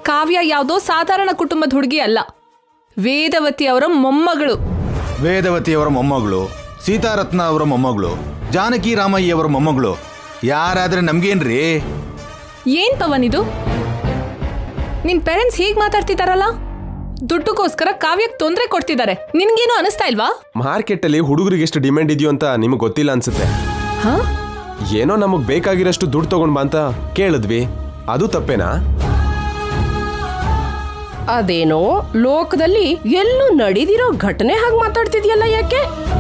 ಕಾವ್ಯ ಯಾವುದೋ ಸಾಧಾರಣ ಕುಟುಂಬದ ಹುಡುಗಿ ಅಲ್ಲ ವೇದವತಿ ಅವರ ಮೊಮ್ಮಗಳು ವೇದವತಿಯವರ ಮೊಮ್ಮಗಳು ಸೀತಾರತ್ನ ಅವರ ಮೊಮ್ಮಗಳು ಜಾನಕಿ ರಾಮಯ್ಯವರ ಮೊಮ್ಮಗಳು ಯಾರಾದ್ರೆ ನಮ್ಗೇನ್ರಿ ಏನ್ ಪವನ್ ಇದು ನಿನ್ ಪೇರೆಂಟ್ಸ್ ಹೀಗ್ ಮಾತಾಡ್ತಿದಾರಲ್ಲ ದುಡ್ಡುಗೋಸ್ಕರ ಕಾವ್ಯಕ್ಕೆ ತೊಂದರೆ ಕೊಡ್ತಿದ್ದಾರೆ ನಿನ್ಗೇನು ಅನಿಸ್ತಾ ಇಲ್ವಾ ಮಾರ್ಕೆಟಲ್ಲಿ ಹುಡುಗರಿಗೆ ಎಷ್ಟು ಡಿಮ್ಯಾಂಡ್ ಇದೆಯೋ ಅಂತ ನಿಮಗೆ ಗೊತ್ತಿಲ್ಲ ಅನ್ಸುತ್ತೆ ಹಾ ಏನೋ ನಮಗೆ ಬೇಕಾಗಿರೋಷ್ಟು ದುಡ್ಡು ತಗೊಂಡ್ ಬಾ ಅಂತ ಕೇಳಿದ್ವಿ ಅದು ತಪ್ಪೇನಾ ಅದೇನೋ ಲೋಕದಲ್ಲಿ ಎಲ್ಲೂ ನಡೀದಿರೋ ಘಟನೆ ಹಾಗೆ ಮಾತಾಡ್ತಿದ್ಯಲ್ಲ ಯಾಕೆ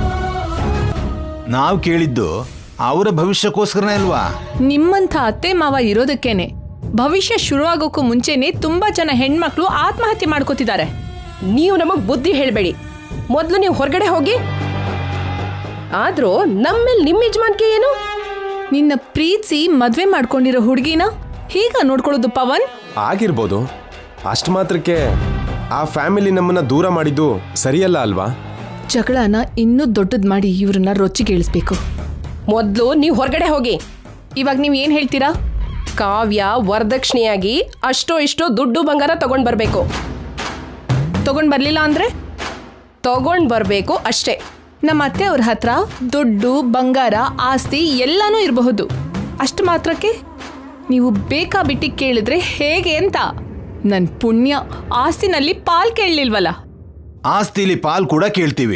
ನಾವು ಕೇಳಿದ್ದು ಅವರ ಭವಿಷ್ಯಕ್ಕೋಸ್ಕರನೇ ಅಲ್ವಾ ನಿಮ್ಮಂಥ ಅತ್ತೆ ಮಾವ ಇರೋದಕ್ಕೇನೆ ಭವಿಷ್ಯ ಶುರುವಾಗೋಕ್ಕೂ ಮುಂಚೆನೆ ತುಂಬಾ ಜನ ಹೆಣ್ಮಕ್ಳು ಆತ್ಮಹತ್ಯೆ ಮಾಡ್ಕೋತಿದ್ದಾರೆ ನೀವು ನಮಗ್ ಬುದ್ಧಿ ಹೇಳ್ಬೇಡಿ ಮೊದ್ಲು ನೀವು ಹೊರಗಡೆ ಹೋಗಿ ಆದ್ರೂ ನಮ್ಮೇಲ್ ನಿಮ್ ಯಜಮಾನ್ಕೆ ಏನು ನಿನ್ನ ಪ್ರೀತಿಸಿ ಮದ್ವೆ ಮಾಡ್ಕೊಂಡಿರೋ ಹುಡುಗಿನ ಹೀಗ ನೋಡ್ಕೊಳ್ಳೋದು ಪವನ್ ಆಗಿರ್ಬೋದು ಅಷ್ಟು ಮಾತ್ರಕ್ಕೆ ಆ ಫ್ಯಾಮಿಲಿ ನಮ್ಮನ್ನ ದೂರ ಮಾಡಿದ್ದು ಸರಿಯಲ್ಲ ಅಲ್ವಾ ಜಗಳನ ಇನ್ನೂ ದೊಡ್ಡದ್ ಮಾಡಿ ಇವ್ರನ್ನ ರೊಚ್ಚಿಗೇಳಿಸ್ಬೇಕು ಮೊದ್ಲು ನೀವು ಹೊರಗಡೆ ಹೋಗಿ ಇವಾಗ ನೀವ್ ಏನ್ ಹೇಳ್ತೀರಾ ಕಾವ್ಯ ವರದಕ್ಷಿಣೆಯಾಗಿ ಅಷ್ಟೋ ಇಷ್ಟೋ ದುಡ್ಡು ಬಂಗಾರ ತಗೊಂಡ್ ಬರ್ಬೇಕು ತಗೊಂಡ್ ಬರ್ಲಿಲ್ಲ ಅಂದ್ರೆ ತಗೊಂಡ್ ಬರ್ಬೇಕು ಅಷ್ಟೇ ನಮ್ಮ ಅತ್ತೆ ಅವ್ರ ಹತ್ರ ದುಡ್ಡು ಬಂಗಾರ ಆಸ್ತಿ ಎಲ್ಲಾನು ಇರಬಹುದು ಅಷ್ಟು ಮಾತ್ರಕ್ಕೆ ನೀವು ಬೇಕಾ ಬಿಟ್ಟಿ ಕೇಳಿದ್ರೆ ಹೇಗೆ ಅಂತ ನನ್ ಪುಣ್ಯ ಆಸ್ತಿನಲ್ಲಿ ಪಾಲ್ ಕೇಳಲಿಲ್ವಲ್ಲ ಆಸ್ತಿಲಿ ಪಾಲ್ ಕೂಡ ಕೇಳ್ತೀವಿ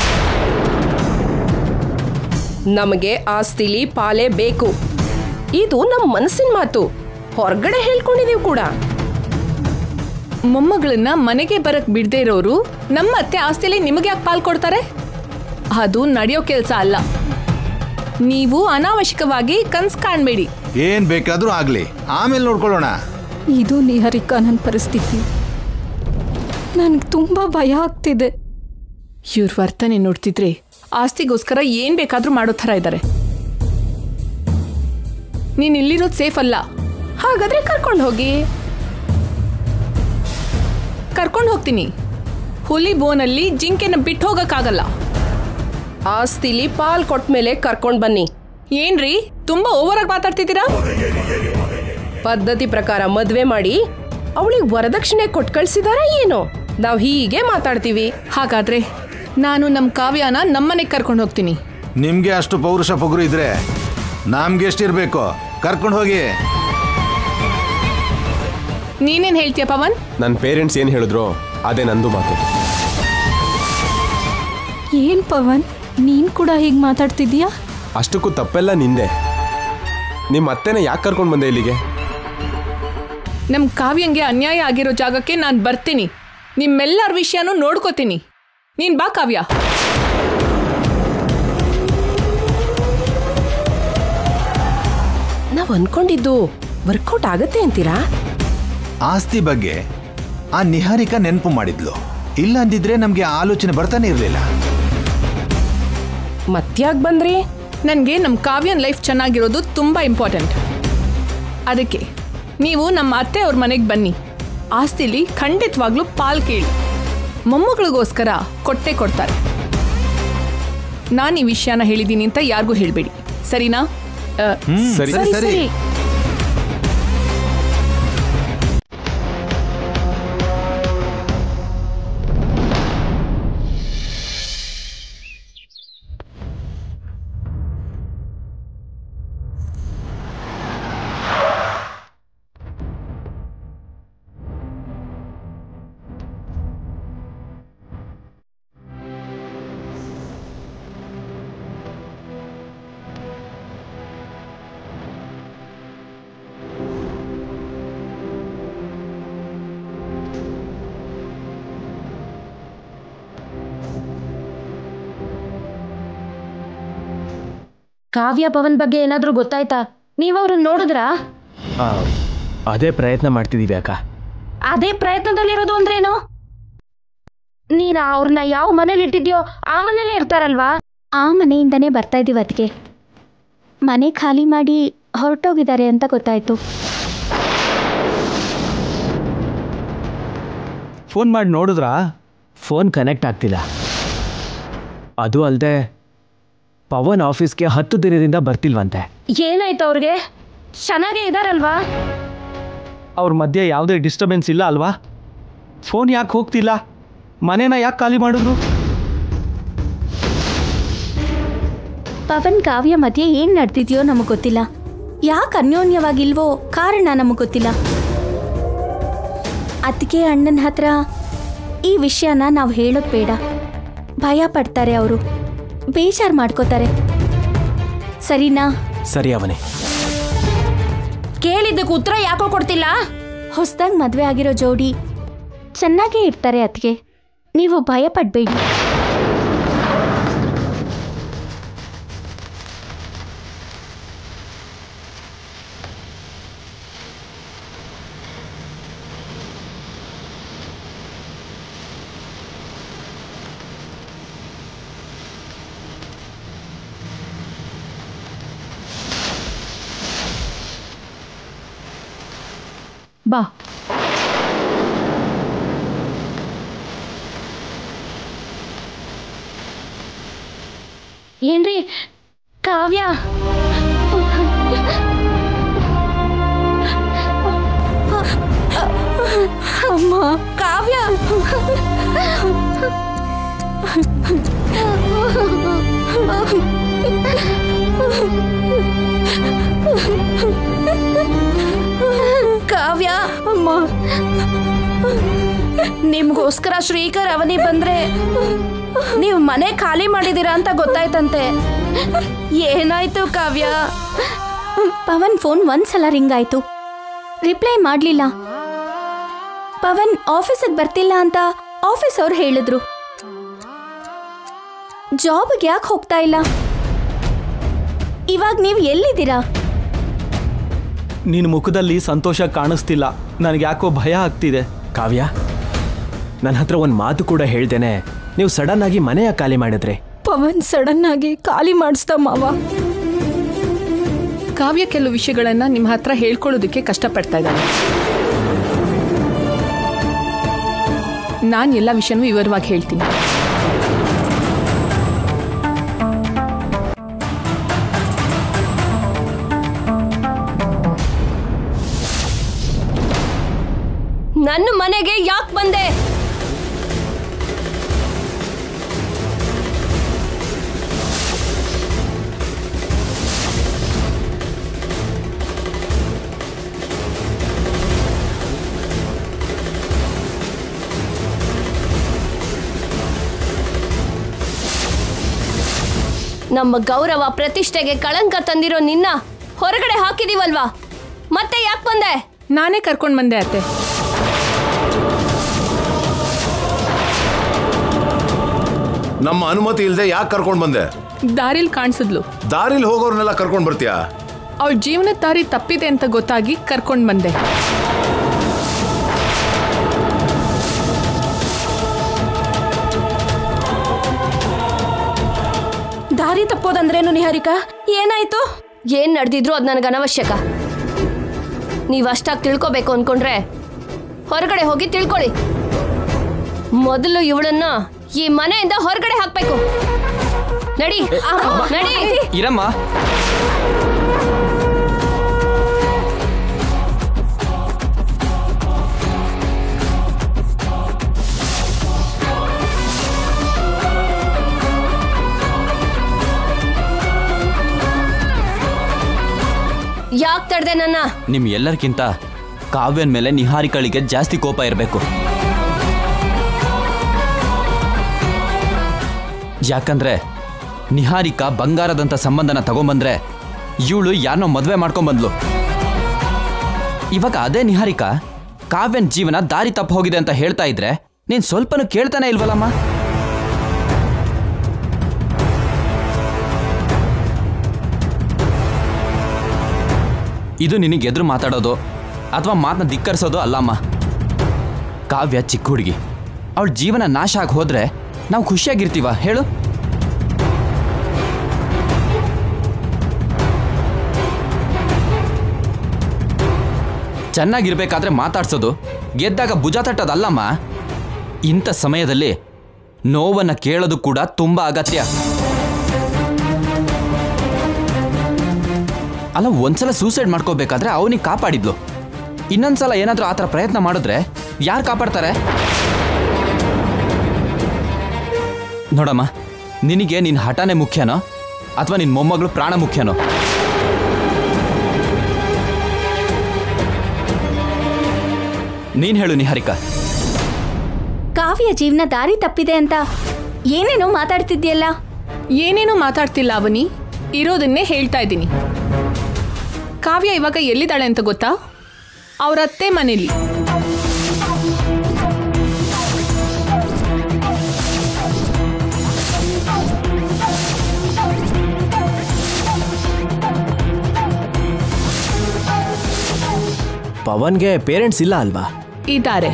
ನಮಗೆ ಆಸ್ತಿಲಿ ಪಾಲೇ ಬೇಕು ಇದು ನಮ್ಮ ಮನಸ್ಸಿನ ಮಾತು ಹೊರಗಡೆ ಹೇಳ್ಕೊಂಡಿದೀವಿ ಕೂಡ ಮೊಮ್ಮಗಳನ್ನ ಮನೆಗೆ ಬರಕ್ ಬಿಡದೇ ಇರೋರು ನಮ್ಮ ಅತ್ತೆ ಆಸ್ತಿಲಿ ನಿಮಗೆ ಯಾಕೆ ಪಾಲ್ ಕೊಡ್ತಾರೆ ಅದು ನಡೆಯೋ ಕೆಲಸ ಅಲ್ಲ ನೀವು ಅನಾವಶ್ಯಕವಾಗಿ ಕನ್ಸ್ ಕಾಣ್ಬೇಡಿ ಏನ್ ಬೇಕಾದ್ರೂ ಆಗ್ಲಿ ಆಮೇಲೆ ನೋಡ್ಕೊಳ್ಳೋಣ ಇದು ನಿಹಾರಿಕಾ ನನ್ನ ಪರಿಸ್ಥಿತಿ ನನಗೆ ತುಂಬ ಭಯ ಆಗ್ತಿದೆ ಇವ್ರ ವರ್ತನೆ ನೋಡ್ತಿದ್ರೆ ಆಸ್ತಿಗೋಸ್ಕರ ಏನ್ ಬೇಕಾದ್ರೂ ಮಾಡೋ ಥರ ಇದ್ದಾರೆ ನೀನ್ ಇಲ್ಲಿರೋದು ಸೇಫ್ ಅಲ್ಲ ಹಾಗಾದ್ರೆ ಕರ್ಕೊಂಡು ಹೋಗಿ ಕರ್ಕೊಂಡು ಹೋಗ್ತೀನಿ ಹುಲಿ ಬೋನಲ್ಲಿ ಜಿಂಕೆನ ಬಿಟ್ಟು ಹೋಗಕ್ಕಾಗಲ್ಲ ಆಸ್ತಿಲಿ ಪಾಲ್ ಕೊಟ್ಮೇಲೆ ಕರ್ಕೊಂಡ್ ಬನ್ನಿ ಏನ್ರಿ ತುಂಬಾ ಓವರ್ ಆಗಿ ಮಾತಾಡ್ತಿದ್ದೀರಾ ಪದ್ಧತಿ ಪ್ರಕಾರ ಮದ್ವೆ ಮಾಡಿ ಅವಳಿಗೆ ವರದಕ್ಷಿಣೆ ಕೊಟ್ ಕಳ್ಸಿದಾರ ಏನೋ ನಾವ್ ಹೀಗೆ ಮಾತಾಡ್ತೀವಿ ಹಾಗಾದ್ರೆ ನಾನು ನಮ್ಮ ಕಾವ್ಯನ ನಮ್ಮನೆಗೆ ಕರ್ಕೊಂಡು ಹೋಗ್ತೀನಿ ನಿಮ್ಗೆ ಅಷ್ಟು ಪೌರುಷ ಪೊಗರು ಇದ್ರೆ ನಮ್ಗೆ ಎಷ್ಟಿರ್ಬೇಕು ಕರ್ಕೊಂಡು ಹೋಗಿ ನೀನೇನ್ ಹೇಳ್ತೀಯ ಪವನ್ ನನ್ನ ಪೇರೆಂಟ್ಸ್ ಏನು ಹೇಳಿದ್ರು ಅದೇ ನಂದು ಮಾತು ಏನು ಪವನ್ ನೀನು ಕೂಡ ಹೀಗೆ ಮಾತಾಡ್ತಿದ್ದೀಯಾ ಅಷ್ಟಕ್ಕೂ ತಪ್ಪೆಲ್ಲ ನಿಂದೆ ನಿಮ್ಮ ಅತ್ತೆನ ಯಾಕೆ ಕರ್ಕೊಂಡು ಬಂದೆ ಇಲ್ಲಿಗೆ ನಮ್ ಕಾವ್ಯಂಗೆ ಅನ್ಯಾಯ ಆಗಿರೋ ಜಾಗಕ್ಕೆ ನಾನು ಬರ್ತೀನಿ ನಿಮ್ಮೆಲ್ಲರ ವಿಷಯನೂ ನೋಡ್ಕೋತೀನಿ ನೀನ್ ಬಾ ಕಾವ್ಯ ನಾವ್ ಅನ್ಕೊಂಡಿದ್ದು ವರ್ಕೌಟ್ ಆಗತ್ತೆ ಅಂತೀರಾ ಆಸ್ತಿ ಬಗ್ಗೆ ಆ ನಿಹಾರಿಕಾ ನೆನಪು ಮಾಡಿದ್ಲು ಇಲ್ಲ ಅಂದಿದ್ರೆ ನಮ್ಗೆ ಆ ಆಲೋಚನೆ ಬರ್ತಾನೆ ಇರಲಿಲ್ಲ ಮತ್ಯಾಕ್ ಬಂದ್ರಿ ನನಗೆ ನಮ್ಮ ಕಾವ್ಯನ್ ಲೈಫ್ ಚೆನ್ನಾಗಿರೋದು ತುಂಬ ಇಂಪಾರ್ಟೆಂಟ್ ಅದಕ್ಕೆ ನೀವು ನಮ್ಮ ಅತ್ತೆ ಅವ್ರ ಮನೆಗೆ ಬನ್ನಿ ಆಸ್ತಿಲಿ ಖಂಡಿತವಾಗ್ಲೂ ಪಾಲ್ ಕೇಳಿ ಮೊಮ್ಮಗಳಿಗೋಸ್ಕರ ಕೊಟ್ಟೆ ಕೊಡ್ತಾರೆ ನಾನು ಈ ವಿಷಯನ ಹೇಳಿದ್ದೀನಿ ಅಂತ ಯಾರಿಗೂ ಹೇಳಬೇಡಿ ಸರಿನಾ ಆ, ಸರಿ ಸರಿ ಸರಿ ಕಾವ್ಯ ಪವನ್ ಬಗ್ಗೆ ಏನಾದರೂ ಗೊತ್ತಾಯ್ತಾ ನೀವು ಅವ್ರನ್ನ ನೋಡಿದ್ರಾ ಆ, ಅದೇ ಪ್ರಯತ್ನ ಮಾಡ್ತಿದ್ದೀವಿ ಅಕ್ಕ ಅದೇ ಪ್ರಯತ್ನದಲ್ಲಿರೋದು ಅಂದ್ರೇನು ನೀನು ಅವ್ರನ್ನ ಯಾವ ಮನೇಲಿ ಇಟ್ಟಿದ್ಯೋ ಆ ಮನೇಲೇ ಇರ್ತಾರಲ್ವಾ ಆ ಮನೆಯಿಂದನೇ ಬರ್ತಾ ಇದ್ದೀವಿ ಅದಕ್ಕೆ ಮನೆ ಖಾಲಿ ಮಾಡಿ ಹೊರಟೋಗಿದ್ದಾರೆ ಅಂತ ಗೊತ್ತಾಯ್ತು ಫೋನ್ ಮಾಡಿ ನೋಡಿದ್ರಾ ಫೋನ್ ಕನೆಕ್ಟ್ ಆಗ್ತಿಲ್ಲ ಅದು ಅಲ್ಲದೆ ಪವನ್ ಆಫೀಸ್ಗೆ ಹತ್ತು ದಿನದಿಂದ ಬರ್ತಿಲ್ವಂತೆ ಏನಾಯ್ತು ಅವ್ರಿಗೆ ಚೆನ್ನಾಗೇ ಇದಾರಲ್ವಾ ಅವ್ರ ಮಧ್ಯೆ ಯಾವುದೇ ಡಿಸ್ಟರ್ಬೆನ್ಸ್ ಇಲ್ಲ ಅಲ್ವಾ ಫೋನ್ ಯಾಕೆ ಹೋಗ್ತಿಲ್ಲ ಮನೇನ ಯಾಕೆ ಖಾಲಿ ಮಾಡಿದ್ರು ಪವನ್ ಕಾವ್ಯ ಮಧ್ಯೆ ಏನು ನಡೆದಿದೆಯೋ ನಮಗೆ ಗೊತ್ತಿಲ್ಲ ಯಾಕೆ ಅನ್ಯೋನ್ಯವಾಗಿಲ್ವೋ ಕಾರಣ ನಮಗೆ ಗೊತ್ತಿಲ್ಲ ಅದಕ್ಕೆ ಅಣ್ಣನ ಹತ್ರ ಈ ವಿಷಯನ ನಾವು ಹೇಳೋದು ಬೇಡ ಭಯ ಪಡ್ತಾರೆ ಅವರು ಬೇಜಾರು ಮಾಡ್ಕೋತಾರೆ ಸರಿನಾ ಸರಿ ಅವನೇ ಕೇಳಿದ್ದಕ್ಕೆ ಉತ್ತರ ಯಾಕೋ ಕೊಡ್ತಿಲ್ಲ ಹೊಸ್ದಾಗಿ ಮದುವೆ ಆಗಿರೋ ಜೋಡಿ ಚೆನ್ನಾಗೇ ಇರ್ತಾರೆ ಅದಕ್ಕೆ ನೀವು ಭಯ ಪಡಬೇಡಿ ಬಾ ಏನ್ರಿ ಕಾವ್ಯ ಅಮ್ಮ ಕಾವ್ಯ ಕಾವ್ಯ ಅಮ್ಮ ನಿಮ್ಗೋಸ್ಕರ ಶ್ರೀಕರ್ ಅವನಿ ಬಂದ್ರೆ ನೀವು ಮನೆ ಖಾಲಿ ಮಾಡಿದೀರಾ ಅಂತ ಗೊತ್ತಾಯ್ತಂತೆ ಏನಾಯ್ತು ಕಾವ್ಯ ಪವನ್ ಫೋನ್ ಒಂದ್ಸಲ ರಿಂಗ್ ಆಯ್ತು ರಿಪ್ಲೈ ಮಾಡಲಿಲ್ಲ ಪವನ್ ಆಫೀಸಿಗೆ ಬರ್ತಿಲ್ಲ ಅಂತ ಆಫೀಸ್ ಅವ್ರು ಹೇಳಿದ್ರು ಜಾಬ್ಗೆ ಯಾಕೆ ಹೋಗ್ತಾ ಇಲ್ಲ ಇವಾಗ ನೀವು ಎಲ್ಲಿದ್ದೀರಾ ನಿನ್ನ ಮುಖದಲ್ಲಿ ಸಂತೋಷ ಕಾಣಿಸ್ತಿಲ್ಲ ನನಗೆ ಯಾಕೋ ಭಯ ಆಗ್ತಿದೆ ಕಾವ್ಯ ನನ್ನ ಹತ್ರ ಒಂದು ಮಾತು ಕೂಡ ಹೇಳ್ದೇನೆ ನೀವು ಸಡನ್ ಆಗಿ ಮನೆಯ ಖಾಲಿ ಮಾಡಿದ್ರಿ ಪವನ್ ಸಡನ್ ಆಗಿ ಖಾಲಿ ಮಾಡಿಸ್ದ ಮಾವ ಕಾವ್ಯ ಕೆಲವು ವಿಷಯಗಳನ್ನ ನಿಮ್ಮ ಹತ್ರ ಹೇಳ್ಕೊಳ್ಳೋದಕ್ಕೆ ಕಷ್ಟಪಡ್ತಾ ಇದ್ದಾನೆ ನಾನು ಎಲ್ಲ ವಿಷಯನೂ ವಿವರವಾಗಿ ಹೇಳ್ತೀನಿ ನನ್ನ ಮನೆಗೆ ಯಾಕೆ ಬಂದೆ ನಮ್ಮ ಗೌರವ ಪ್ರತಿಷ್ಠೆಗೆ ಕಳಂಕ ತಂದಿರೋ ನಿನ್ನ ಹೊರಗಡೆ ಹಾಕಿದೀವಲ್ವಾ ಮತ್ತೆ ಯಾಕೆ ಬಂದೆ ನಾನೇ ಕರ್ಕೊಂಡು ಬಂದೆ ಅತ್ತೆ ನಮ್ಮ ಅನುಮತಿ ಇಲ್ಲದೆ ಯಾಕೆ ಕರ್ಕೊಂಡು ಬಂದೆ ದಾರಿಲ್ ಕಾಣಿಸಿದ್ಲು ದಾರಿಲಿ ಹೋಗೋರ್ನೆಲ್ಲ ಕರ್ಕೊಂಡು ಬರ್ತೀಯಾ ಅವಳ ಜೀವನದ ದಾರಿ ತಪ್ಪಿದೆ ಅಂತ ಗೊತ್ತಾಗಿ ಕರ್ಕೊಂಡು ಬಂದೆ ದಾರಿ ತಪ್ಪೋದಂದ್ರೇನು ನಿಹಾರಿಕಾ ಏನಾಯ್ತು ಏನ್ ನಡೆದಿದ್ರು ಅದು ನನಗೆ ಅನವಶ್ಯಕ ನೀವು ಅಷ್ಟಾಗಿ ತಿಳ್ಕೊಬೇಕು ಅನ್ಕೊಂಡ್ರೆ ಹೊರಗಡೆ ಹೋಗಿ ತಿಳ್ಕೊಳ್ಳಿ ಮೊದಲು ಇವಳನ್ನ ಈ ಮನೆಯಿಂದ ಹೊರಗಡೆ ಹಾಕ್ಬೇಕು ನಡಿ ನಡಿ ಇರಮ್ಮ ಯಾಕೆ ತಡ್ದೆ ನನ್ನ ನಿಮ್ ಎಲ್ಲರಿಗಿಂತ ಕಾವ್ಯನ್ ಮೇಲೆ ನಿಹಾರಿಕಳಿಗೆ ಜಾಸ್ತಿ ಕೋಪ ಇರಬೇಕು ಯಾಕಂದ್ರೆ ನಿಹಾರಿಕಾ ಬಂಗಾರದಂತ ಸಂಬಂಧನ ತಗೊಂಬಂದ್ರೆ ಇವಳು ಯಾರನ್ನೋ ಮದ್ವೆ ಮಾಡ್ಕೊಂಬಂದ್ಲು ಇವಾಗ ಅದೇ ನಿಹಾರಿಕಾ ಕಾವ್ಯನ್ ಜೀವನ ದಾರಿ ತಪ್ಪು ಹೋಗಿದೆ ಅಂತ ಹೇಳ್ತಾ ಇದ್ರೆ ನೀನ್ ಸ್ವಲ್ಪನೂ ಕೇಳ್ತಾನೆ ಇಲ್ವಲ್ಲಮ್ಮ ಇದು ನಿನಗೆ ಎದುರು ಮಾತಾಡೋದು ಅಥವಾ ಮಾತನ್ನ ಧಿಕ್ಕರಿಸೋದು ಅಲ್ಲಮ್ಮ ಕಾವ್ಯ ಚಿಕ್ಕ ಹುಡುಗಿ ಅವಳ ಜೀವನ ನಾಶ ಆಗಿ ಹೋದ್ರೆ ನಾವು ಖುಷಿಯಾಗಿರ್ತೀವ ಹೇಳು ಚೆನ್ನಾಗಿರ್ಬೇಕಾದ್ರೆ ಮಾತಾಡ್ಸೋದು ಗೆದ್ದಾಗ ಭುಜ ತಟ್ಟೋದಲ್ಲಮ್ಮ ಇಂಥ ಸಮಯದಲ್ಲಿ ನೋವನ್ನ ಕೇಳೋದು ಕೂಡ ತುಂಬಾ ಅಗತ್ಯ ಅಲ್ಲ ಒಂದ್ಸಲ ಸೂಸೈಡ್ ಮಾಡ್ಕೋಬೇಕಾದ್ರೆ ಅವನಿಗೆ ಕಾಪಾಡಿದ್ಲು ಇನ್ನೊಂದ್ಸಲ ಏನಾದರೂ ಆ ಥರ ಪ್ರಯತ್ನ ಮಾಡಿದ್ರೆ ಯಾರು ಕಾಪಾಡ್ತಾರೆ ನೋಡಮ್ಮ ನಿನಗೆ ನಿನ್ನ ಹಠನೇ ಮುಖ್ಯನೋ ಅಥವಾ ನಿನ್ನ ಮೊಮ್ಮಗಳು ಪ್ರಾಣ ಮುಖ್ಯನೋ ನೀನು ಹೇಳು ನಿಹಾರಿಕಾ ಕಾವ್ಯ ಜೀವನ ದಾರಿ ತಪ್ಪಿದೆ ಅಂತ ಏನೇನೋ ಮಾತಾಡ್ತಿದ್ಯಲ್ಲ ಏನೇನೂ ಮಾತಾಡ್ತಿಲ್ಲ ಅವನಿ ಇರೋದನ್ನೇ ಹೇಳ್ತಾ ಇದ್ದೀನಿ ಕಾವ್ಯ ಇವಾಗ ಎಲ್ಲಿದ್ದಾಳೆ ಅಂತ ಗೊತ್ತಾ ಅವ್ರ ಅತ್ತೆ ಮನೇಲಿ ಪವನ್ಗೆ ಪೇರೆಂಟ್ಸ್ ಇಲ್ಲ ಅಲ್ವಾ ಇದ್ದಾರೆ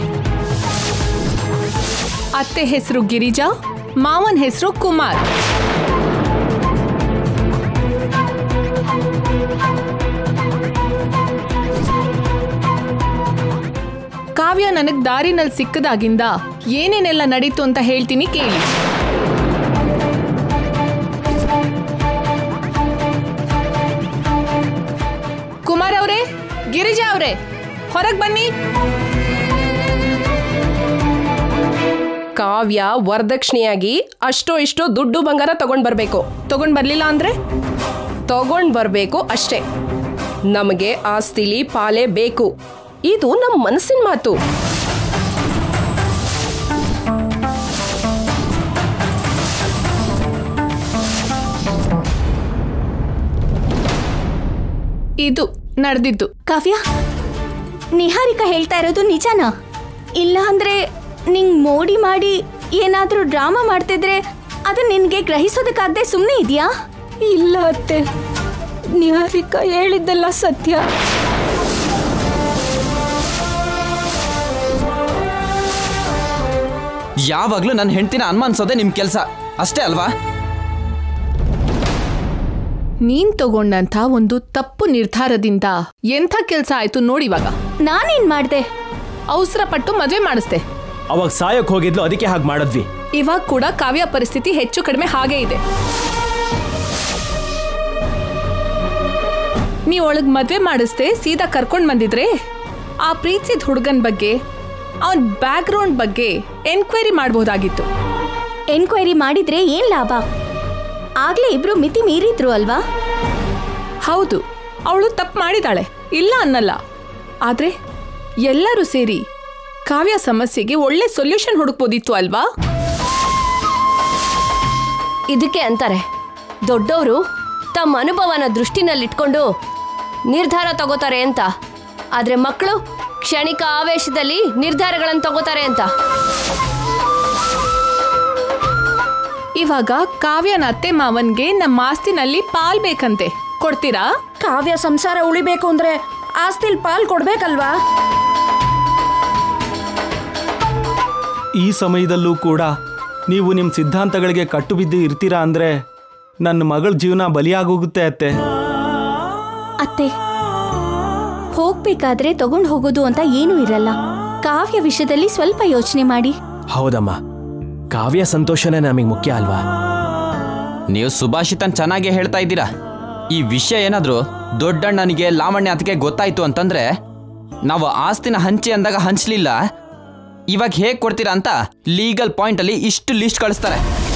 ಅತ್ತೆ ಹೆಸರು ಗಿರಿಜಾ ಮಾವನ್ ಹೆಸರು ಕುಮಾರ್ ಕಾವ್ಯ ನನಗ್ ದಾರಿನಲ್ಲಿ ಸಿಕ್ಕದಾಗಿಂದ ಏನೇನೆಲ್ಲ ನಡೀತು ಅಂತ ಹೇಳ್ತೀನಿ ಕೇಳಿ ಕುಮಾರ್ ಅವರೇ ಗಿರಿಜಾ ಅವರೇ ಹೊರಗೆ ಬನ್ನಿ ಕಾವ್ಯ ವರದಕ್ಷಿಣೆಯಾಗಿ ಅಷ್ಟೋ ಇಷ್ಟೋ ದುಡ್ಡು ಬಂಗಾರ ತಗೊಂಡ್ ಬರ್ಬೇಕು ತಗೊಂಡ್ ಬರ್ಲಿಲ್ಲ ಅಂದ್ರೆ ತಗೊಂಡ್ ಬರ್ಬೇಕು ಅಷ್ಟೇ ನಮಗೆ ಆಸ್ತಿಲಿ ಪಾಲೆ ಬೇಕು ಇದು ನಮ್ಮ ಮನಸ್ಸಿನ ಮಾತು ಇದು ನಡೆದಿದ್ದು ಕಾವ್ಯ ನಿಹಾರಿಕಾ ಹೇಳ್ತಾ ಇರೋದು ನಿಜನಾ ಇಲ್ಲ ಅಂದ್ರೆ ನಿಂಗ್ ಮೋಡಿ ಮಾಡಿ ಏನಾದ್ರೂ ಡ್ರಾಮಾ ಮಾಡ್ತಿದ್ರೆ ಅದು ನಿನ್ಗೆ ಗ್ರಹಿಸೋದಕ್ಕಾಗದೆ ಸುಮ್ಮನೆ ಇದೆಯಾ ಇಲ್ಲ ಅತ್ತೆ ನಿಹಾರಿಕಾ ಹೇಳಿದ್ದೆಲ್ಲ ಸತ್ಯ ಯಾವಾಗಲೂ ನನ್ನ ಹೆಂಡ್ತಿನ ಅನುಮಾನಿಸೋದೇ ನಿಮ್ಮ ಕೆಲಸ ಅಷ್ಟೇ ಅಲ್ವಾ ನೀನ್ ತಗೊಂಡಂತ ಒಂದು ತಪ್ಪು ನಿರ್ಧಾರದಿಂದ ಎಂಥ ಕೆಲ್ಸ ಆಯ್ತು ನೋಡಿವಾಗ ನಾನೇನ್ ಮಾಡ್ದೆ ಅವಸರ ಪಟ್ಟು ಮದ್ವೆ ಮಾಡಿಸ್ದೆ ಅವಾಗ ಸಾಯಕ್ ಹೋಗಿದ್ಲು ಅದಕ್ಕೆ ಹಾಗೆ ಮಾಡಿದ್ವಿ ಇವಾಗ ಕೂಡ ಕಾವ್ಯ ಪರಿಸ್ಥಿತಿ ಹೆಚ್ಚು ಕಡಿಮೆ ಹಾಗೇ ಇದೆ ನೀ ಒಳಗ್ ಮದ್ವೆ ಮಾಡಿಸ್ದೆ ಸೀದಾ ಕರ್ಕೊಂಡ್ ಬಂದಿದ್ರೆ ಆ ಪ್ರೀತಿಸಿದ ಹುಡುಗನ್ ಬಗ್ಗೆ ಅವನ್ ಬ್ಯಾಕ್ಗ್ರೌಂಡ್ ಬಗ್ಗೆ ಎನ್ಕ್ವೈರಿ ಮಾಡಬಹುದಾಗಿತ್ತು ಎನ್ಕ್ವೈರಿ ಮಾಡಿದ್ರೆ ಏನ್ ಲಾಭ ಆಗ್ಲೇ ಇಬ್ರು ಮಿತಿ ಮೀರಿದ್ರು ಅಲ್ವಾ ಹೌದು ಅವಳು ತಪ್ಪು ಮಾಡಿದಾಳೆ ಇಲ್ಲ ಅನ್ನಲ್ಲ ಆದ್ರೆ ಎಲ್ಲರೂ ಸೇರಿ ಕಾವ್ಯ ಸಮಸ್ಯೆಗೆ ಒಳ್ಳೆ ಸೊಲ್ಯೂಷನ್ ಹುಡುಕ್ಬೋದಿತ್ತು ಅಲ್ವಾ ಇದಕ್ಕೆ ಅಂತಾರೆ ದೊಡ್ಡವರು ತಮ್ಮ ಅನುಭವನ ದೃಷ್ಟಿನಲ್ಲಿಟ್ಕೊಂಡು ನಿರ್ಧಾರ ತಗೋತಾರೆ ಅಂತ ಆದ್ರೆ ಮಕ್ಕಳು ಕ್ಷಣಿಕ ಆವೇಶದಲ್ಲಿ ನಿರ್ಧಾರಗಳನ್ನು ತಗೋತಾರೆ ಅಂತ ಇವಾಗ ಕಾವ್ಯನ ಅತ್ತೆ ಮಾವನ್ಗೆ ನಮ್ಮ ಆಸ್ತಿನಲ್ಲಿ ಪಾಲ್ ಬೇಕಂತೆ ಕೊಡ್ತೀರಾ ಕಾವ್ಯ ಸಂಸಾರ ಉಳಿಬೇಕು ಅಂದ್ರೆ ಆಸ್ತಿಲ್ ಪಾಲ್ ಕೊಡ್ಬೇಕಲ್ವಾ ಈ ಸಮಯದಲ್ಲೂ ಕೂಡ ನೀವು ನಿಮ್ಮ ಸಿದ್ಧಾಂತಗಳಿಗೆ ಕಟ್ಟು ಬಿದ್ದು ಇರ್ತೀರಾ ಅಂದರೆ ನನ್ನ ಮಗಳ ಜೀವನ ಬಲಿಯಾಗೋಗುತ್ತೆ ಅತ್ತೆ ಅತ್ತೆ ಹೋಗ್ಬೇಕಾದ್ರೆ ತಗೊಂಡ್ ಹೋಗೋದು ಅಂತ ಏನೂ ಇರಲ್ಲ ಕಾವ್ಯ ವಿಷಯದಲ್ಲಿ ಸ್ವಲ್ಪ ಯೋಚನೆ ಮಾಡಿ ಹೌದಮ್ಮ ಕಾವ್ಯ ಸಂತೋಷನೇ ನಮಗೆ ಮುಖ್ಯ ಅಲ್ವಾ ನೀವು ಸುಭಾಷಿತನ್ ಚೆನ್ನಾಗೇ ಹೇಳ್ತಾ ಇದ್ದೀರಾ ಈ ವಿಷಯ ಏನಾದರೂ ದೊಡ್ಡಣ್ಣನಿಗೆ ಲಾವಣ್ಯ ಅದಕ್ಕೆ ಗೊತ್ತಾಯ್ತು ಅಂತಂದ್ರೆ ನಾವು ಆಸ್ತಿನ ಹಂಚಿ ಅಂದಾಗ ಹಂಚಲಿಲ್ಲ ಇವಾಗ ಹೇಗೆ ಕೊಡ್ತೀರಾ ಅಂತ ಲೀಗಲ್ ಪಾಯಿಂಟಲ್ಲಿ ಇಷ್ಟು ಲಿಸ್ಟ್ ಕಳಿಸ್ತಾರೆ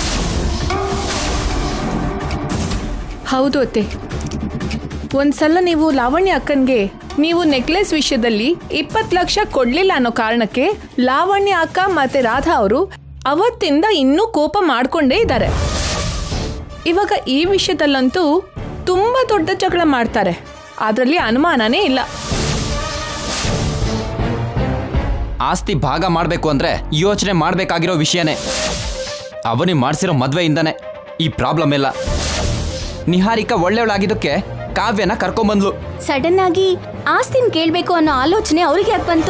ಹೌದು ಅತ್ತೆ ಒಂದ್ಸಲ ನೀವು ಲಾವಣ್ಯ ಅಕ್ಕನ್ಗೆ ನೀವು ನೆಕ್ಲೆಸ್ ವಿಷಯದಲ್ಲಿ ಇಪ್ಪತ್ತು ಲಕ್ಷ ಕೊಡ್ಲಿಲ್ಲ ಅನ್ನೋ ಕಾರಣಕ್ಕೆ ಲಾವಣ್ಯ ಅಕ್ಕ ಮತ್ತೆ ರಾಧಾ ಅವರು ಅವತ್ತಿಂದ ಇನ್ನೂ ಕೋಪ ಮಾಡ್ಕೊಂಡೇ ಇದ್ದಾರೆ ಇವಾಗ ಈ ವಿಷಯದಲ್ಲಂತೂ ತುಂಬಾ ದೊಡ್ಡ ಜಗಳ ಮಾಡ್ತಾರೆ ಅದರಲ್ಲಿ ಅನುಮಾನನೇ ಇಲ್ಲ ಆಸ್ತಿ ಭಾಗ ಮಾಡಬೇಕು ಅಂದ್ರೆ ಯೋಚನೆ ಮಾಡಬೇಕಾಗಿರೋ ವಿಷಯನೇ ಅವನಿಗೆ ಮಾಡಿಸಿರೋ ಮದುವೆಯಿಂದನೇ ಈ ಪ್ರಾಬ್ಲಮ್ ಎಲ್ಲ ನಿಹಾರಿಕಾ ಒಳ್ಳೆಯವಳಾಗಿದ್ದಕ್ಕೆ ಕಾವ್ಯನ ಕರ್ಕೊಂಬಂದ್ಲು ಸಡನ್ ಆಗಿ ಆಸ್ತಿನ್ ಕೇಳ್ಬೇಕು ಅನ್ನೋ ಆಲೋಚನೆ ಅವ್ರಿಗೆ ಯಾಕೆ ಬಂತು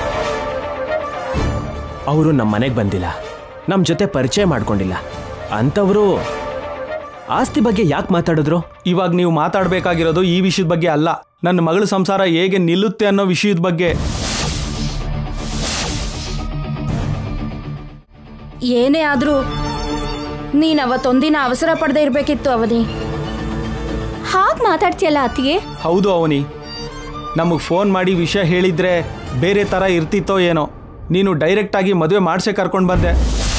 ಅವರು ನಮ್ಮ ಮನೆಗೆ ಬಂದಿಲ್ಲ ನಮ್ಮ ಜೊತೆ ಪರಿಚಯ ಮಾಡ್ಕೊಂಡಿಲ್ಲ ಅಂಥವರು ಆಸ್ತಿ ಬಗ್ಗೆ ಯಾಕೆ ಮಾತಾಡಿದ್ರು ಇವಾಗ ನೀವು ಮಾತಾಡಬೇಕಾಗಿರೋದು ಈ ವಿಷಯದ ಬಗ್ಗೆ ಅಲ್ಲ ನನ್ನ ಮಗಳ ಸಂಸಾರ ಹೇಗೆ ನಿಲ್ಲುತ್ತೆ ಅನ್ನೋ ವಿಷಯದ ಬಗ್ಗೆ ಏನೇ ಆದ್ರೂ ನೀನ್ ಅವತ್ತೊಂದಿನ ಅವಸರ ಪಡದೆ ಇರ್ಬೇಕಿತ್ತು ಅವಧಿ ಹಾಗ್ ಮಾತಾಡ್ತಿಯಲ್ಲ ಅತ್ತಿಗೆ ಹೌದು ಅವನಿ ನಮಗೆ ಫೋನ್ ಮಾಡಿ ವಿಷಯ ಹೇಳಿದ್ರೆ ಬೇರೆ ಥರ ಇರ್ತಿತ್ತೋ ಏನೋ ನೀನು ಡೈರೆಕ್ಟಾಗಿ ಮದುವೆ ಮಾಡಿಸೇ ಕರ್ಕೊಂಡು ಬಂದೆ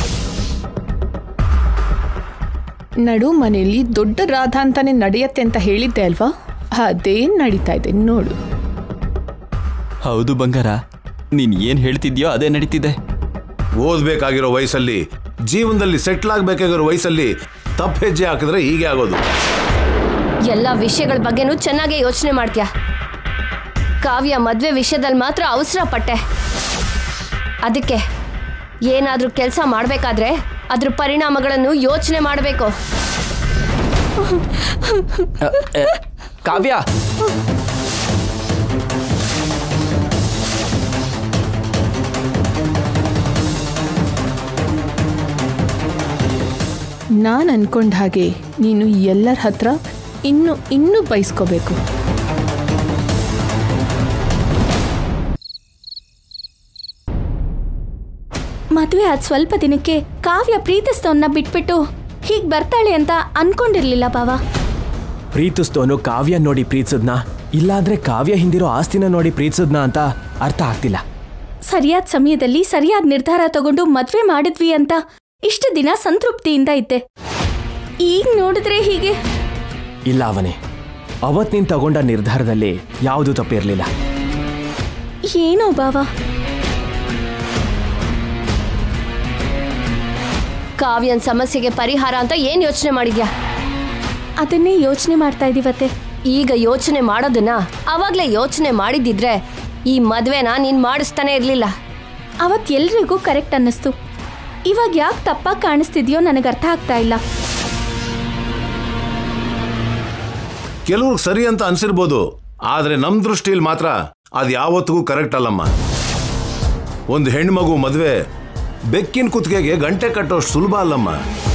ನಡು ಮನೆಯಲ್ಲಿ ದೊಡ್ಡ ರಾಧ ಅಂತಾನೆ ನಡೆಯತ್ತೆ ಅಂತ ಹೇಳಿದ್ದೆ ಅಲ್ವಾ ಅದೇ ನಡೀತಾ ಇದೆ ನೋಡು ಹೌದು ಬಂಗಾರ ನೀನ್ ಏನ್ ಹೇಳ್ತಿದ್ಯೋ ಅದೇ ನಡೀತಿದೆ ಓದ್ಬೇಕಾಗಿರೋ ವಯಸ್ಸಲ್ಲಿ ಜೀವನದಲ್ಲಿ ಸೆಟ್ಲ್ ಆಗ್ಬೇಕಾಗಿರೋ ವಯಸ್ಸಲ್ಲಿ ತಪ್ಪು ಹೆಜ್ಜೆ ಹಾಕಿದ್ರೆ ಹೀಗೆ ಆಗೋದು ಎಲ್ಲ ವಿಷಯಗಳ ಬಗ್ಗೆನೂ ಚೆನ್ನಾಗೇ ಯೋಚನೆ ಮಾಡ್ತೀಯ ಕಾವ್ಯ ಮದ್ವೆ ವಿಷಯದಲ್ಲಿ ಮಾತ್ರ ಅವಸರ ಪಟ್ಟೆ ಅದಕ್ಕೆ ಏನಾದ್ರೂ ಕೆಲಸ ಮಾಡಬೇಕಾದ್ರೆ ಅದ್ರ ಪರಿಣಾಮಗಳನ್ನು ಯೋಚನೆ ಮಾಡಬೇಕು ಅ, ಅ, ಕಾವ್ಯ ನಾನು ಅನ್ಕೊಂಡ ಹಾಗೆ ನೀನು ಎಲ್ಲರ ಹತ್ರ ಇನ್ನು ಇನ್ನೂ ಬಯಸ್ಕೋಬೇಕು ಮದುವೆ ಆದ ಸ್ವಲ್ಪ ದಿನಕ್ಕೆ ಕಾವ್ಯ ಪ್ರೀತಿಸ್ತವನ್ನ ಬಿಟ್ಬಿಟ್ಟು ಹೀಗ್ ಬರ್ತಾಳೆ ಅಂತ ಅನ್ಕೊಂಡಿರ್ಲಿಲ್ಲ ಬಾವ ಪ್ರೀತಿಸ್ತೋನು ಕಾವ್ಯ ನೋಡಿ ಪ್ರೀತಿಸದ್ನ ಇಲ್ಲಾಂದ್ರೆ ಕಾವ್ಯ ಹಿಂದಿರೋ ಆಸ್ತಿನ ನೋಡಿ ಪ್ರೀತಿಸದ್ನ ಅಂತ ಅರ್ಥ ಆಗ್ತಿಲ್ಲ ಸರಿಯಾದ ಸಮಯದಲ್ಲಿ ಸರಿಯಾದ ನಿರ್ಧಾರ ತಗೊಂಡು ಮದ್ವೆ ಮಾಡಿದ್ವಿ ಅಂತ ಇಷ್ಟು ದಿನ ಸಂತೃಪ್ತಿಯಿಂದ ಇದ್ದೆ ಈಗ ನೋಡಿದ್ರೆ ಹೀಗೆ ಇಲ್ಲ ಅವನೇ ಅವತ್ ನೀನ್ ತಗೊಂಡ ನಿರ್ಧಾರದಲ್ಲಿ ಯಾವುದು ತಪ್ಪಿರ್ಲಿಲ್ಲ ಏನೋ ಬಾವ ಕಾವ್ಯನ್ ಸಮಸ್ಯೆಗೆ ಪರಿಹಾರ ಅಂತ ಏನ್ ಯೋಚನೆ ಮಾಡಿದ್ಯಾ ಅದನ್ನೇ ಯೋಚನೆ ಮಾಡ್ತಾ ಇದೀವತ್ತೆ ಈಗ ಯೋಚನೆ ಮಾಡೋದನ್ನ ಅವಾಗ್ಲೇ ಯೋಚನೆ ಮಾಡಿದ್ದಿದ್ರೆ ಈ ಮದ್ವೆನ ನೀನ್ ಮಾಡಿಸ್ತಾನೆ ಇರ್ಲಿಲ್ಲ ಅವತ್ ಎಲ್ರಿಗೂ ಕರೆಕ್ಟ್ ಅನ್ನಿಸ್ತು ಇವಾಗ ಯಾಕೆ ತಪ್ಪಾಗಿ ಕಾಣಿಸ್ತಿದ್ಯೋ ನನಗೆ ಅರ್ಥ ಆಗ್ತಾ ಇಲ್ಲ ಕೆಲವ್ರಿಗೆ ಸರಿ ಅಂತ ಅನ್ಸಿರ್ಬೋದು ಆದ್ರೆ ನಮ್ ದೃಷ್ಟಿಯಲ್ಲಿ ಮಾತ್ರ ಅದು ಯಾವತ್ತಿಗೂ ಕರೆಕ್ಟ್ ಅಲ್ಲಮ್ಮ ಒಂದು ಹೆಣ್ಮಗು ಮದುವೆ ಬೆಕ್ಕಿನ ಕುತ್ತಿಗೆಗೆ ಗಂಟೆ ಕಟ್ಟೋಷ್ಟು ಸುಲಭ ಅಲ್ಲಮ್ಮ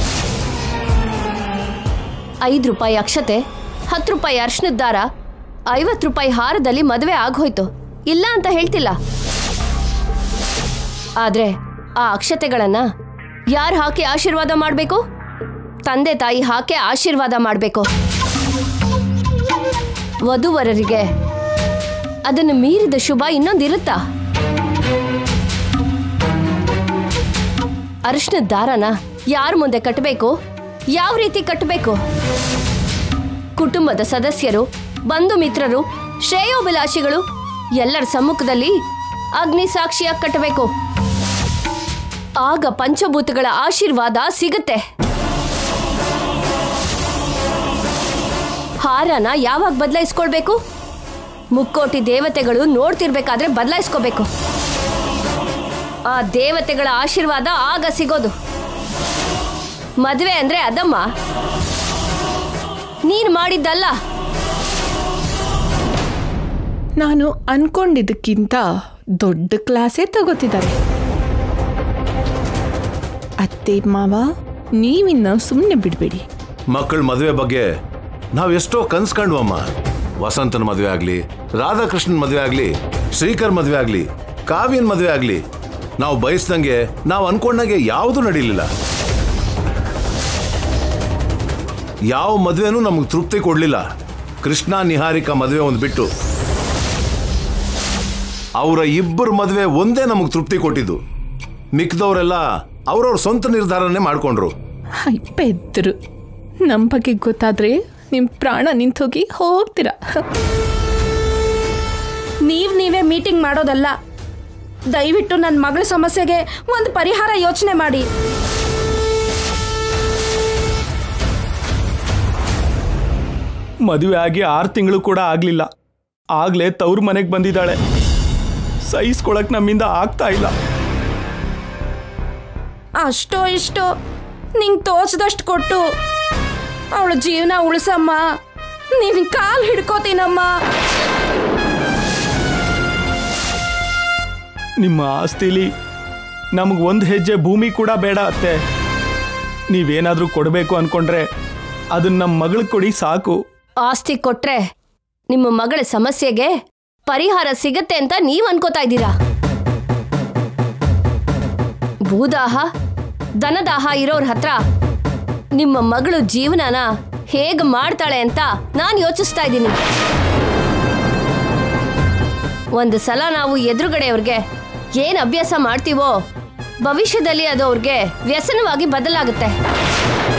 ಐದು ರೂಪಾಯಿ ಅಕ್ಷತೆ ಹತ್ತು ರೂಪಾಯಿ ಅರ್ಶನದ ದಾರ ಐವತ್ತು ರೂಪಾಯಿ ಹಾರದಲ್ಲಿ ಮದುವೆ ಆಗೋಯ್ತು ಇಲ್ಲ ಅಂತ ಹೇಳ್ತಿಲ್ಲ ಆದ್ರೆ ಆ ಅಕ್ಷತೆಗಳನ್ನ ಯಾರು ಹಾಕಿ ಆಶೀರ್ವಾದ ಮಾಡಬೇಕು ತಂದೆ ತಾಯಿ ಹಾಕಿ ಆಶೀರ್ವಾದ ಮಾಡಬೇಕು ವಧುವರರಿಗೆ ಅದನ್ನು ಮೀರಿದ ಶುಭ ಇನ್ನೊಂದಿರುತ್ತಾ ಅರಿಶಿನದ ದಾರನ ಯಾರ ಮುಂದೆ ಕಟ್ಟಬೇಕು ಯಾವ ರೀತಿ ಕಟ್ಟಬೇಕು ಕುಟುಂಬದ ಸದಸ್ಯರು ಬಂಧು ಮಿತ್ರರು ಶ್ರೇಯೋಭಿಲಾಷಿಗಳು ಎಲ್ಲರ ಸಮ್ಮುಖದಲ್ಲಿ ಅಗ್ನಿ ಸಾಕ್ಷಿಯಾಗಿ ಕಟ್ಟಬೇಕು ಆಗ ಪಂಚಭೂತಗಳ ಆಶೀರ್ವಾದ ಸಿಗುತ್ತೆ ಹಾರನ ಯಾವಾಗ ಬದಲಾಯಿಸ್ಕೊಳ್ಬೇಕು ಮುಕ್ಕೋಟಿ ದೇವತೆಗಳು ನೋಡ್ತಿರ್ಬೇಕಾದ್ರೆ ಬದಲಾಯಿಸ್ಕೋಬೇಕು ಆ ದೇವತೆಗಳ ಆಶೀರ್ವಾದ ಆಗ ಸಿಗೋದು ಮದುವೆ ಅಂದ್ರೆ ಅದಮ್ಮ ನೀನ್ ಮಾಡಿದ್ದಲ್ಲ ನಾನು ಅನ್ಕೊಂಡಿದ್ದಕ್ಕಿಂತ ದೊಡ್ಡ ಕ್ಲಾಸೇ ತಗೋತಿದ್ದಾರೆ ಅತ್ತೆ ಮಾವ ನೀವಿನ್ನ ಸುಮ್ಮನೆ ಬಿಡಬೇಡಿ ಮಕ್ಕಳ ಮದುವೆ ಬಗ್ಗೆ ನಾವು ಎಷ್ಟೋ ಕನ್ಸ್ ಕಂಡ್ವಮ್ಮ ವಸಂತನ ಮದುವೆ ಆಗ್ಲಿ ರಾಧಾಕೃಷ್ಣನ್ ಮದುವೆ ಆಗ್ಲಿ ಶ್ರೀಕರ್ ಮದುವೆ ಆಗ್ಲಿ ಕಾವ್ಯನ್ ಮದುವೆ ಆಗ್ಲಿ ನಾವು ಬಯಸ್ದಂಗೆ ನಾವು ಅನ್ಕೊಂಡಂಗೆ ಯಾವುದು ನಡೀಲಿಲ್ಲ ಯಾವ ಮದುವೆನೂ ನಮಗೆ ತೃಪ್ತಿ ಕೊಡ್ಲಿಲ್ಲ ಕೃಷ್ಣ ನಿಹಾರಿಕಾ ಮದುವೆ ಒಂದು ಬಿಟ್ಟು ಅವರ ಇಬ್ಬರು ಮದುವೆ ಒಂದೇ ನಮಗೆ ತೃಪ್ತಿ ಕೊಟ್ಟಿದ್ದು ಮಿಕ್ದವರೆಲ್ಲ ಅವ್ರವ್ರ ಸ್ವಂತ ನಿರ್ಧಾರನೇ ಮಾಡ್ಕೊಂಡ್ರು ಪೆದ್ರು ನಮ್ಮ ಬಗ್ಗೆ ಗೊತ್ತಾದ್ರೆ ನಿಮ್ಮ ಪ್ರಾಣ ನಿಂತೋಗಿ ಹೋಗ್ತೀರಾ ನೀವ್ ನೀವೇ ಮೀಟಿಂಗ್ ಮಾಡೋದಲ್ಲ ದಯವಿಟ್ಟು ನನ್ನ ಮಗಳ ಸಮಸ್ಯೆಗೆ ಒಂದು ಪರಿಹಾರ ಯೋಚನೆ ಮಾಡಿ ಮದುವೆ ಆಗಿ ಆರು ತಿಂಗಳು ಕೂಡ ಆಗಲಿಲ್ಲ ಆಗಲೇ ತವ್ರ ಮನೆಗೆ ಬಂದಿದ್ದಾಳೆ ಸಹಿಸ್ಕೊಳಕ್ ನಮ್ಮಿಂದ ಆಗ್ತಾ ಇಲ್ಲ ಅಷ್ಟೋ ಇಷ್ಟೋ ನಿಂಗೆ ತೋಚದಷ್ಟು ಕೊಟ್ಟು ಅವಳ ಜೀವನ ಉಳಿಸಮ್ಮ ನೀವ್ ಕಾಲ್ ಹಿಡ್ಕೋತೀನಮ್ಮ ನಿಮ್ಮ ಆಸ್ತಿಲಿ ನಮಗೆ ಒಂದು ಹೆಜ್ಜೆ ಭೂಮಿ ಕೂಡ ಬೇಡ ಅತ್ತೆ ನೀವೇನಾದರೂ ಕೊಡಬೇಕು ಅನ್ಕೊಂಡ್ರೆ ಅದನ್ನ ನಮ್ಮ ಮಗಳಿಗೆ ಕೊಡಿ ಸಾಕು ಆಸ್ತಿ ಕೊಟ್ರೆ ನಿಮ್ಮ ಮಗಳ ಸಮಸ್ಯೆಗೆ ಪರಿಹಾರ ಸಿಗತ್ತೆ ಅಂತ ನೀವ್ ಅನ್ಕೋತಾ ಇದ್ದೀರಾ ಭೂದಾಹ ದನದಾಹ ಇರೋರ್ ಹತ್ರ ನಿಮ್ಮ ಮಗಳು ಜೀವನನ ಹೇಗ್ ಮಾಡ್ತಾಳೆ ಅಂತ ನಾನು ಯೋಚಿಸ್ತಾ ಇದ್ದೀನಿ ಒಂದು ಸಲ ನಾವು ಎದುರುಗಡೆಯವ್ರಿಗೆ ಏನು ಅಭ್ಯಾಸ ಮಾಡ್ತೀವೋ ಭವಿಷ್ಯದಲ್ಲಿ ಅದು ಅವ್ರಿಗೆ ವ್ಯಸನವಾಗಿ ಬದಲಾಗುತ್ತೆ